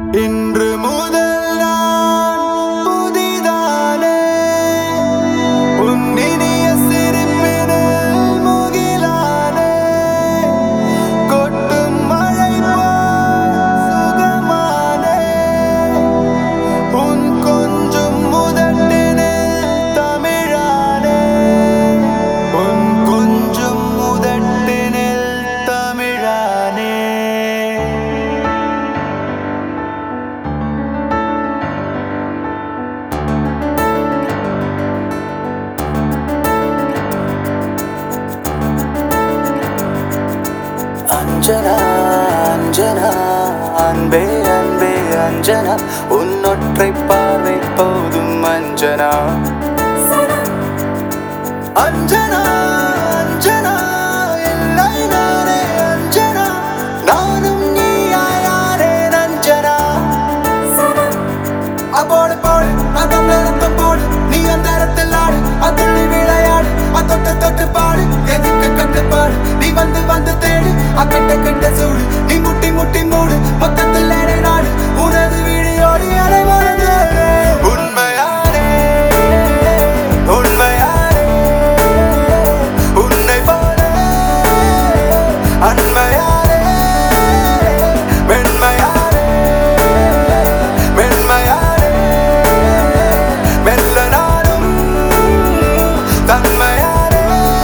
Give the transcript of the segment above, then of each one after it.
இன்று முதல் நான் புதிதானே உன் இனிய சிரிப்பினில் முகிலானே கொட்டும் மழை போல் சுகமானே உன் கொஞ்சம் முதட்டினில் தமிழானே உன் கொஞ்சம் முதட்டினில் தமிழானே அஞ்சனா அஞ்சனா அன்பே அன்பே அஞ்சனா உன்னொற்றை பார்வை போதும் அஞ்சனா அஞ்சனா அஞ்சனா இல்லை நானே அஞ்சனா நானும் நீயாயாரே அஞ்சனா அப்போடு போடு அதம் நிறுத்தம் போடு நீ அந்த இடத்தில் ஆடு அதுள்ளி விளையாடு அத்தொட்டு தொட்டு பாடு எதுக்கு கட்டுப்பாடு நீ வந்து வந்து தேடு அக்கட்ட கட்ட சூடு நீ முட்டி முட்டி மூடு மொத்தத்தில் ஏறே நாடு உனது விழியோடு அலை மறந்து உண்மையானே உண்மையானே உன்னை போல அன்மையானே மென்மையானே மென்மையானே மெல்ல நானும் தன்மையானே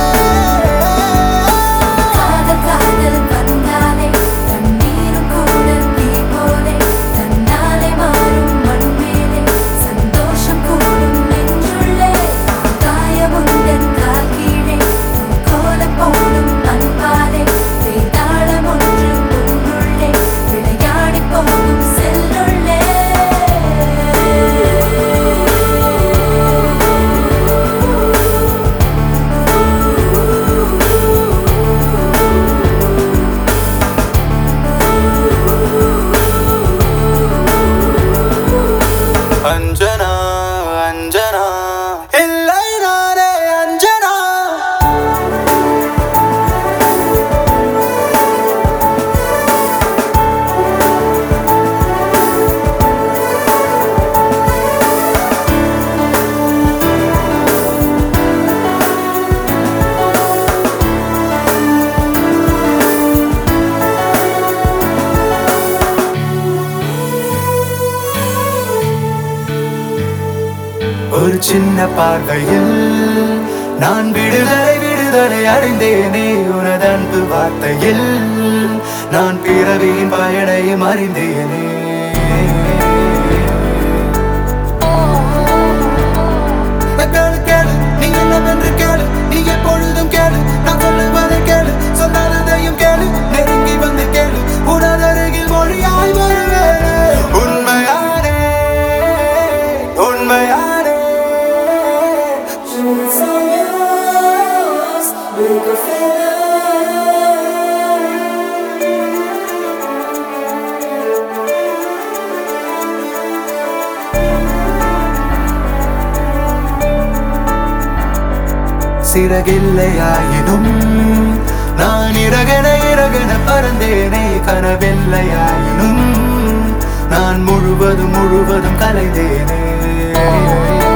காதல் காதல் வந்தாலே தண்ணீரும் கூட தீ போலே தன்னாலே மாறும் மண் மேலே சந்தோஷம் கூடும் நெஞ்சுள்ளே காயமுந்தன் கால் கீழே கோலம் போடும் அன்பாலே வேதாளம் ஒன்று உன்னுள்ளே விளையாடி போகும் செல்லுள்ளே அஞ்சனா அஞ்சனா இல்லை நானே அஞ்சனா ஒரு சின்ன பார்வையில் நான் விடுதலை விடுதலை அடைந்தேனே உனது அன்பு வார்த்தையில் நான் பிறவியின் பயனையும் அறிந்தேனே கேளு கேளு நீ என்னவென்று கேளு நீ எப்பொழுதும் கேளு நான் சொல்லுவதை கேளு சொல்லாததையும் கேளு நெருங்கி வந்து கேளு உனதருகில் மொழியாய் வருவேன் உண்மையானே உண்மையானே சிறகில்லையாயினும் நான் இறகன இறகன பறந்தேனே கனவில்லையாயினும் நான் முழுவதும் முழுவதும் கலைந்தேனே